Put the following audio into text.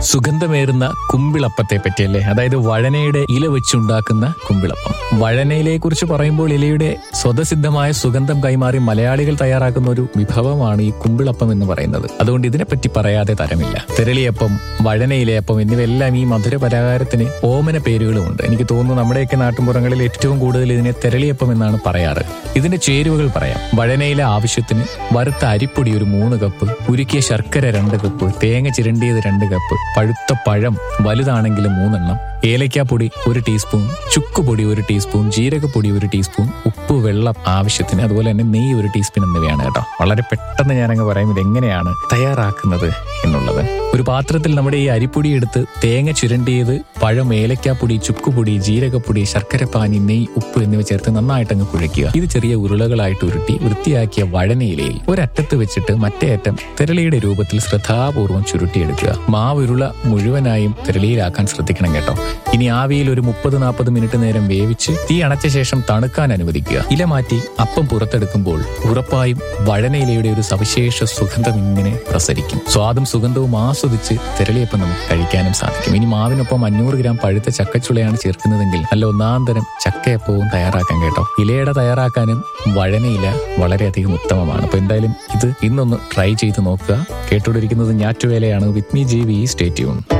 സുഗന്ധമേറുന്ന കുമ്പിളപ്പത്തെ പറ്റിയല്ലേ അതായത് വഴനയുടെ ഇല വെച്ചുണ്ടാക്കുന്ന കുമ്പിളപ്പം വഴനയിലെ കുറിച്ച് പറയുമ്പോൾ ഇലയുടെ സ്വതസിദ്ധമായ സുഗന്ധം കൈമാറി മലയാളികൾ തയ്യാറാക്കുന്ന ഒരു വിഭവമാണ് ഈ കുമ്പിളപ്പം എന്ന് പറയുന്നത് അതുകൊണ്ട് ഇതിനെപ്പറ്റി പറയാതെ തരമില്ല തെരളിയപ്പം വഴനയിലയപ്പം എന്നിവയെല്ലാം ഈ മധുര പലഹാരത്തിന് ഓമന പേരുകളുമുണ്ട് എനിക്ക് തോന്നുന്നു നമ്മുടെയൊക്കെ നാട്ടുമ്പുറങ്ങളിൽ ഏറ്റവും കൂടുതൽ ഇതിനെ തെരളിയപ്പം എന്നാണ് പറയാറ് ഇതിന്റെ ചേരുവകൾ പറയാം വഴനയില ആവശ്യത്തിന് വറുത്ത അരിപ്പൊടി ഒരു മൂന്ന് കപ്പ് ഉരുക്കിയ ശർക്കര രണ്ട് കപ്പ് തേങ്ങ ചിരണ്ടിയത് രണ്ട് കപ്പ് പഴുത്ത പഴം വലുതാണെങ്കിൽ മൂന്നെണ്ണം ഏലക്കാപ്പൊടി ഒരു ടീസ്പൂൺ ചുക്കുപൊടി ഒരു ടീസ്പൂൺ ജീരകപ്പൊടി ഒരു ടീസ്പൂൺ ഉപ്പ് വെള്ളം ആവശ്യത്തിന് അതുപോലെ തന്നെ നെയ്യ് ഒരു ടീസ്പൂൺ എന്നിവയാണ് കേട്ടോ വളരെ പെട്ടെന്ന് ഞാനങ്ങ് പറയും ഇത് എങ്ങനെയാണ് തയ്യാറാക്കുന്നത് എന്നുള്ളത് ഒരു പാത്രത്തിൽ നമ്മുടെ ഈ അരിപ്പൊടി എടുത്ത് തേങ്ങ ചുരണ്ടിയത് പഴം ഏലക്കാപ്പൊടി ചുക്കുപൊടി ജീരകപ്പൊടി ശർക്കരപ്പാനി നെയ്യ് ഉപ്പ് എന്നിവ ചേർത്ത് നന്നായിട്ടങ്ങ് കുഴയ്ക്കുക ഇത് ചെറിയ ഉരുളകളായിട്ട് ഉരുട്ടി വൃത്തിയാക്കിയ വഴനയിലയിൽ ഒരറ്റത്ത് വെച്ചിട്ട് മറ്റേ അറ്റം തിരളിയുടെ രൂപത്തിൽ ശ്രദ്ധാപൂർവം ചുരുട്ടിയെടുക്കുക മാവുരുള മുഴുവനായും തിരളിയിലാക്കാൻ ശ്രദ്ധിക്കണം കേട്ടോ ഇനി ആവിയിൽ ഒരു മുപ്പത് നാൽപ്പത് മിനിറ്റ് നേരം വേവിച്ച് തീ അണച്ച ശേഷം തണുക്കാൻ അനുവദിക്കുക ഇല മാറ്റി അപ്പം പുറത്തെടുക്കുമ്പോൾ ഉറപ്പായും വഴനയിലയുടെ ഒരു സവിശേഷ സുഗന്ധം ഇങ്ങനെ പ്രസരിക്കും സ്വാദും സുഗന്ധവും ആസ്വദിച്ച് തിരളിയപ്പം നമുക്ക് കഴിക്കാനും സാധിക്കും ഇനി മാവിനൊപ്പം അഞ്ഞൂറ് ഗ്രാം പഴുത്ത ചക്കച്ചുളയാണ് ചേർക്കുന്നതെങ്കിൽ നല്ല ഒന്നാം തരം ചക്കയപ്പവും തയ്യാറാക്കാൻ കേട്ടോ ഇലയുടെ തയ്യാറാക്കാനും വഴനയില വളരെയധികം ഉത്തമമാണ് അപ്പൊ എന്തായാലും ഇത് ഇന്നൊന്ന് ട്രൈ ചെയ്ത് നോക്കുക കേട്ടുകൊണ്ടിരിക്കുന്നത് ഞാറ്റുവേലയാണ് വിത്ത് മീ ജി വി സ്റ്റേറ്റ്യൂൺ